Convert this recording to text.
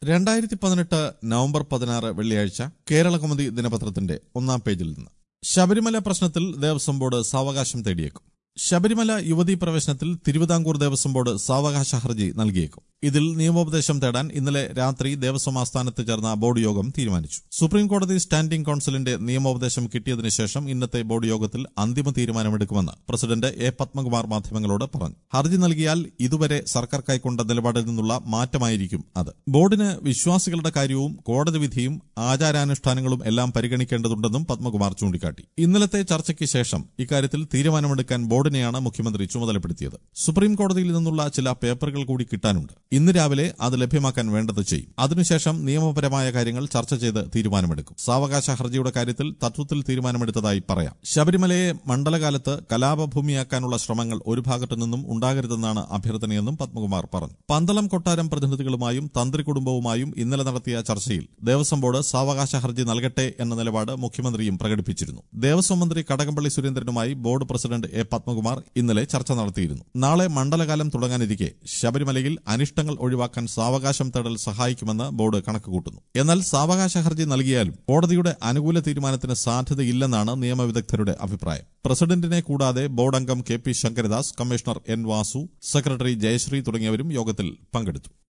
രണ്ടായിരത്തി പതിനെട്ട് നവംബർ പതിനാറ് വെള്ളിയാഴ്ച കേരള കൗമുദി ദിനപത്രത്തിന്റെ ഒന്നാം പേജിൽ നിന്ന് ശബരിമല പ്രശ്നത്തിൽ ദേവസ്വം ബോർഡ് സാവകാശം തേടിയേക്കും ശബരിമല യുവതീ പ്രവേശനത്തിൽ തിരുവിതാംകൂർ ദേവസ്വം ബോർഡ് സാവകാശ ഹർജി നൽകിയേക്കും ഇതിൽ നിയമോപദേശം തേടാൻ ഇന്നലെ രാത്രി ദേവസ്വം ആസ്ഥാനത്ത് ചേർന്ന ബോർഡ് യോഗം തീരുമാനിച്ചു സുപ്രീം കോടതി സ്റ്റാൻഡിംഗ് കൌൺസിലിന്റെ നിയമോപദേശം കിട്ടിയതിനു ശേഷം ഇന്നത്തെ ബോർഡ് യോഗത്തിൽ അന്തിമ തീരുമാനമെടുക്കുമെന്ന് പ്രസിഡന്റ് എ പത്മകുമാർ മാധ്യമങ്ങളോട് പറഞ്ഞു ഹർജി നൽകിയാൽ ഇതുവരെ സർക്കാർ കൈക്കൊണ്ട നിലപാടിൽ നിന്നുള്ള മാറ്റമായിരിക്കും അത് ബോർഡിന് വിശ്വാസികളുടെ കാര്യവും കോടതി വിധിയും ആചാരാനുഷ്ഠാനങ്ങളും എല്ലാം പരിഗണിക്കേണ്ടതുണ്ടെന്നും പത്മകുമാർ ചൂണ്ടിക്കാട്ടി ഇന്നലത്തെ ചർച്ചയ്ക്ക് ശേഷം ഇക്കാര്യത്തിൽ തീരുമാനമെടുക്കാൻ ബോർഡിനെയാണ് മുഖ്യമന്ത്രി ചുമതലപ്പെടുത്തിയത് സുപ്രീം കോടതിയിൽ നിന്നുള്ള ചില പേപ്പറുകൾ കൂടി കിട്ടാനുണ്ട് ഇന്ന് രാവിലെ അത് ലഭ്യമാക്കാൻ വേണ്ടത് ചെയ്യും അതിനുശേഷം നിയമപരമായ കാര്യങ്ങൾ ചർച്ച ചെയ്ത് തീരുമാനമെടുക്കും സാവകാശ ഹർജിയുടെ കാര്യത്തിൽ തത്വത്തിൽ തീരുമാനമെടുത്തതായി പറയാം ശബരിമലയെ മണ്ഡലകാലത്ത് കലാപഭൂമിയാക്കാനുള്ള ശ്രമങ്ങൾ ഒരു ഭാഗത്തു നിന്നും ഉണ്ടാകരുതെന്നാണ് അഭ്യർത്ഥനയെന്നും പത്മകുമാർ പറഞ്ഞു പന്തളം കൊട്ടാരം പ്രതിനിധികളുമായും തന്ത്രി കുടുംബവുമായും ഇന്നലെ നടത്തിയ ചർച്ചയിൽ ദേവസ്വം ബോർഡ് സാവകാശ ഹർജി നൽകട്ടെ എന്ന നിലപാട് മുഖ്യമന്ത്രിയും പ്രകടിപ്പിച്ചിരുന്നു ദേവസ്വം മന്ത്രി കടകംപള്ളി സുരേന്ദ്രനുമായി ബോർഡ് പ്രസിഡന്റ് എ പത്മകുമാർ ഇന്നലെ ചർച്ച നടത്തിയിരുന്നു നാളെ മണ്ഡലകാലം തുടങ്ങാനിരിക്കെ ശബരിമലയിൽ അനിഷ്ടങ്ങൾ ഒഴിവാക്കാൻ സാവകാശം തേടൽ സഹായിക്കുമെന്ന് ബോർഡ് കണക്കുകൂട്ടുന്നു എന്നാൽ സാവകാശ ഹർജി നൽകിയാലും കോടതിയുടെ അനുകൂല തീരുമാനത്തിന് സാധ്യതയില്ലെന്നാണ് നിയമവിദഗ്ധരുടെ അഭിപ്രായം പ്രസിഡന്റിനെ കൂടാതെ ബോർഡ് അംഗം K P Sankaradas commissioner N Vasu secretary Jayasree തുടങ്ങിയവരും യോഗത്തിൽ പങ്കെടുത്തു